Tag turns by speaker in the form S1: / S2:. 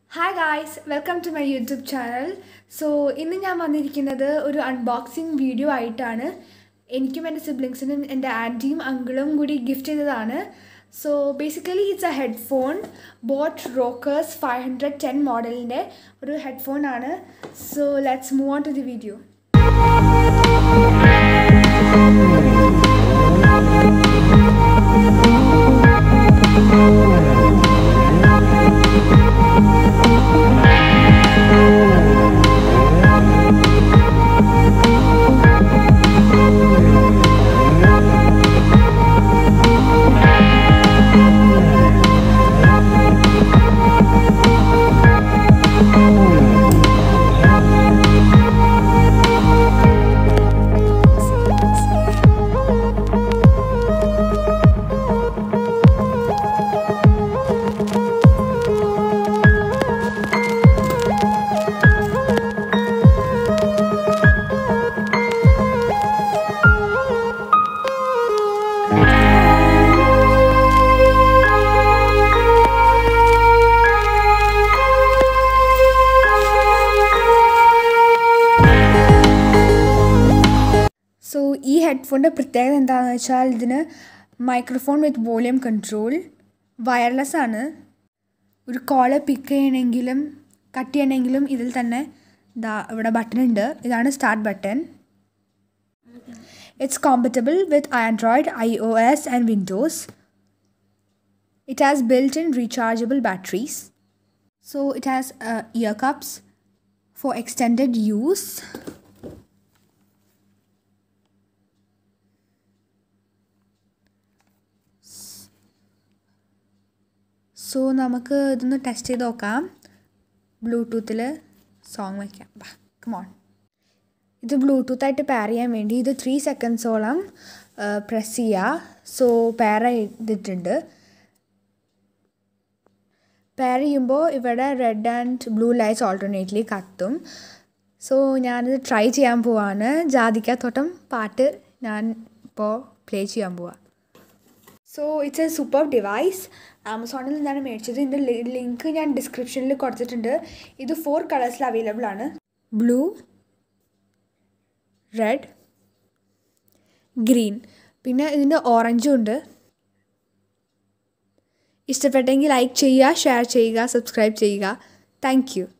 S1: hi guys welcome to my YouTube channel so ഇന്ന് ഞാൻ വന്നിരിക്കുന്നത് ഒരു അൺബോക്സിങ് വീഡിയോ ആയിട്ടാണ് എനിക്കും എൻ്റെ സിബ്ലിങ്സിനും എൻ്റെ ആൻറ്റിയും അങ്കിളും കൂടി ഗിഫ്റ്റ് ചെയ്തതാണ് so basically it's a headphone boAt Rockerz five hundred ten മോഡലിൻ്റെ ഒരു ഹെഡ്ഫോൺ ആണ് so let's move on to the video so ഈ ഹെഡ്ഫോണിൻ്റെ പ്രത്യേകത എന്താണെന്ന് വെച്ചാൽ ഇതിന് microphone with volume control wireless ആണ് ഒരു കോള് പിക്ക് ചെയ്യണമെങ്കിലും കട്ട് ചെയ്യണമെങ്കിലും ഇതിൽ തന്നെ ദാ ഇവിടെ ബട്ടൺ ഉണ്ട് ഇതാണ് start button it's compatible with Android I O S and Windows it has built in rechargeable batteries so it has ear cups for extended use so നമുക്ക് ഇതൊന്ന് ടെസ്റ്റ് ചെയ്ത് നോക്കാം ബ്ലൂടൂത്തിൽ സോങ് വയ്ക്കാം ബാ കമോൺ ഇത് ബ്ലൂടൂത്തായിട്ട് പെയർ ചെയ്യാൻ വേണ്ടി ഇത് ത്രീ സെക്കൻഡ്സോളം പ്രസ് ചെയ്യുക സോ പെയർ ചെയ്തിട്ടുണ്ട് പെയർ ചെയ്യുമ്പോൾ ഇവിടെ red and blue lights alternately കത്തും സോ ഞാനിത് ട്രൈ ചെയ്യാൻ പോവാണ് ജാതിക്കാത്തോട്ടം പാട്ട് ഞാൻ ഇപ്പോൾ പ്ലേ ചെയ്യാൻ പോവാം so it's a super device ആമസോണിൽ നിന്നാണ് മേടിച്ചത് ഇതിൻ്റെ ലിങ്ക് ഞാൻ ഡിസ്ക്രിപ്ഷനിൽ കൊടുത്തിട്ടുണ്ട് ഇത് ഫോർ കളേഴ്സിൽ അവൈലബിൾ ആണ് ബ്ലൂ റെഡ് ഗ്രീൻ പിന്നെ ഇതിൻ്റെ ഓറഞ്ചും ഉണ്ട് ഇഷ്ടപ്പെട്ടെങ്കിൽ ലൈക്ക് ചെയ്യുക ഷെയർ ചെയ്യുക സബ്സ്ക്രൈബ് ചെയ്യുക താങ്ക് യു